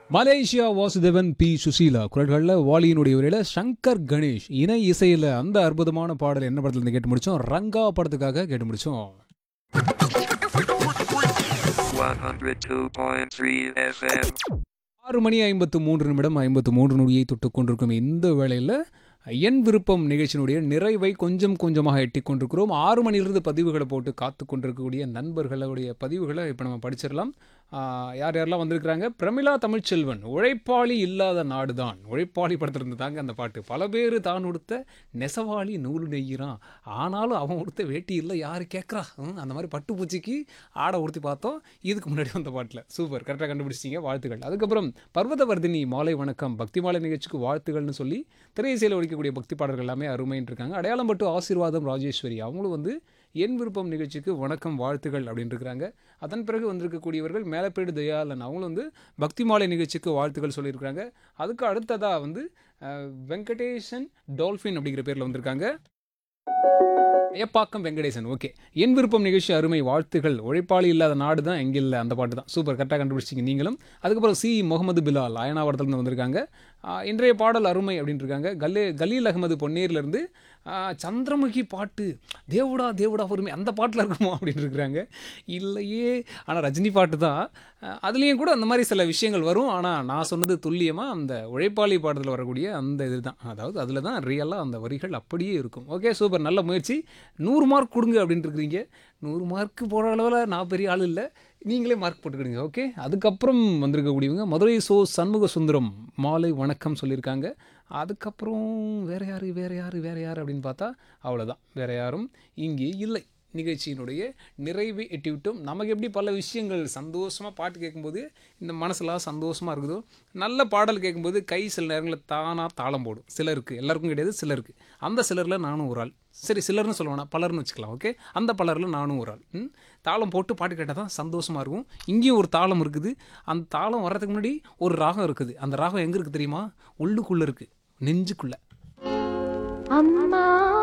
Malaysia Vasudevan B Susheela குரல்களில் வாலியினுடைய உரையில் சங்கர் கணேஷ் இணை இசையில் அந்த அற்புதமான பாடல் என்ன படத்துல இருந்து கேட்டு முடிச்சோம் ரங்கா படத்துக்காக கேட்டு முடிச்சோம் 102.3 FM. ஆறு மணி ஐம்பத்து மூன்று நிமிடம் ஐம்பத்து மூன்று நொடியை தொட்டு கொண்டிருக்கும் இந்த வேளையில் என் விருப்பம் நிகழ்ச்சியினுடைய நிறைவை கொஞ்சம் கொஞ்சமாக எட்டி கொண்டிருக்கிறோம் ஆறு மணிலிருந்து பதிவுகளை போட்டு காத்து கொண்டிருக்கக்கூடிய நண்பர்களுடைய பதிவுகளை இப்போ நம்ம படிச்சிடலாம் ஆஹ் யார் யாரெல்லாம் வந்திருக்கிறாங்க பிரமிளா தமிழ்ச்செல்வன் உழைப்பாளி இல்லாத நாடுதான் உழைப்பாளி படத்திலிருந்து தாங்க அந்த பாட்டு பல பேர் தான் உடுத்த நெசவாளி நூல் நெய்கிறான் ஆனாலும் அவன் உடுத்த வேட்டி இல்லை யார் கேட்குறா அந்த மாதிரி பட்டு பூச்சிக்கு ஆடை உடுத்தி பார்த்தோம் இதுக்கு முன்னாடி வந்த பாட்டில் சூப்பர் கரெக்டாக கண்டுபிடிச்சிங்க வாழ்த்துக்கள் அதுக்கப்புறம் பர்வதவர்தினி மாலை வணக்கம் பக்தி மாலை நிகழ்ச்சிக்கு வாழ்த்துக்கள்னு சொல்லி திரையிசையில் ஒழிக்கக்கூடிய பக்தி பாடல்கள் எல்லாமே அருமைன்னு இருக்காங்க அடையாளம் பட்டு ஆசீர்வாதம் ராஜேஸ்வரி அவங்களும் வந்து என் விருப்பம் நிகழ்ச்சிக்கு வணக்கம் வாழ்த்துக்கள் அப்படின்னு இருக்கிறாங்க அதன் பிறகு வந்திருக்கக்கூடியவர்கள் மேலப்பேடு தயாளன் அவங்களும் வந்து பக்தி மாலை நிகழ்ச்சிக்கு வாழ்த்துக்கள் சொல்லியிருக்கிறாங்க அதுக்கு அடுத்ததாக வந்து அஹ், வெங்கடேசன் டால்ஃபின் அப்படிங்கிற பேரில் வந்திருக்காங்க ஏப்பாக்கம் வெங்கடேசன் ஓகே என் விருப்பம் நிகழ்ச்சி அருமை வாழ்த்துகள் உழைப்பாளி இல்லாத நாடு தான் எங்கே இல்லை அந்த பாட்டு தான் சூப்பர் கரெக்டாக கண்டுபிடிச்சிங்க நீங்களும் அதுக்கப்புறம் சி முகமது பிலால் அயனாவரத்துலேருந்து வந்திருக்காங்க ஆஹ், இன்றைய பாடல் அருமை அப்படின்னு இருக்காங்க கல்லே கலீல் அகமது பொன்னேர்லேருந்து சந்திரமுகி பாட்டு தேவுடா தேவுடா பொறுமை அந்த பாட்டில் இருக்குமோ அப்படின்னு இருக்கிறாங்க இல்லையே ஆனால் ரஜினி பாட்டு தான் ஆஹ், அதுலேயும் கூட அந்த மாதிரி சில விஷயங்கள் வரும் ஆனால் நான் சொன்னது துல்லியமாக அந்த உழைப்பாளி பாடத்தில் வரக்கூடிய அந்த இது தான் அதாவது அதில் தான் ரியலாக அந்த வரிகள் அப்படியே இருக்கும் ஓகே சூப்பர் நல்ல முயற்சி நூறு மார்க் கொடுங்க அப்படின்ட்டு இருக்கிறீங்க நூறு மார்க் போகிற அளவில் நான் பெரிய ஆள் இல்லை நீங்களே மார்க் போட்டுக்கிடுங்க ஓகே அதுக்கப்புறம் வந்திருக்கக்கூடியவங்க மதுரை சோ சண்முக சுந்தரம் மாலை வணக்கம் சொல்லியிருக்காங்க அதுக்கப்புறம் வேற யார் வேற யார் வேற யார் அப்படின்னு பார்த்தா அவ்வளோதான் வேற யாரும் இங்கே இல்லை நிகழ்ச்சியினுடைய நிறைவை எட்டிவிட்டோம் நமக்கு எப்படி பல விஷயங்கள் சந்தோஷமாக பாட்டு கேட்கும்போது இந்த மனசுலாம் சந்தோஷமாக இருக்குதோ நல்ல பாடல் கேட்கும்போது கை சில நேரங்களில் தானாக தாளம் போடும் சிலருக்கு எல்லாருக்கும் கிடையாது சிலருக்கு அந்த சிலரில் நானும் ஒரு ஆள் சரி சிலர்னு சொல்ல வேணாம் பலர்னு வச்சுக்கலாம் ஓகே அந்த பலரில் நானும் ஒரு ஆள் ம்? தாளம் போட்டு பாட்டு கேட்டால் தான் சந்தோஷமாக இருக்கும் இங்கேயும் ஒரு தாளம் இருக்குது அந்த தாளம் வர்றதுக்கு முன்னாடி ஒரு ராகம் இருக்குது அந்த ராகம் எங்கே இருக்குது தெரியுமா உள்ளுக்குள்ளே இருக்குது நெஞ்சுக்குள்ளே அம்மா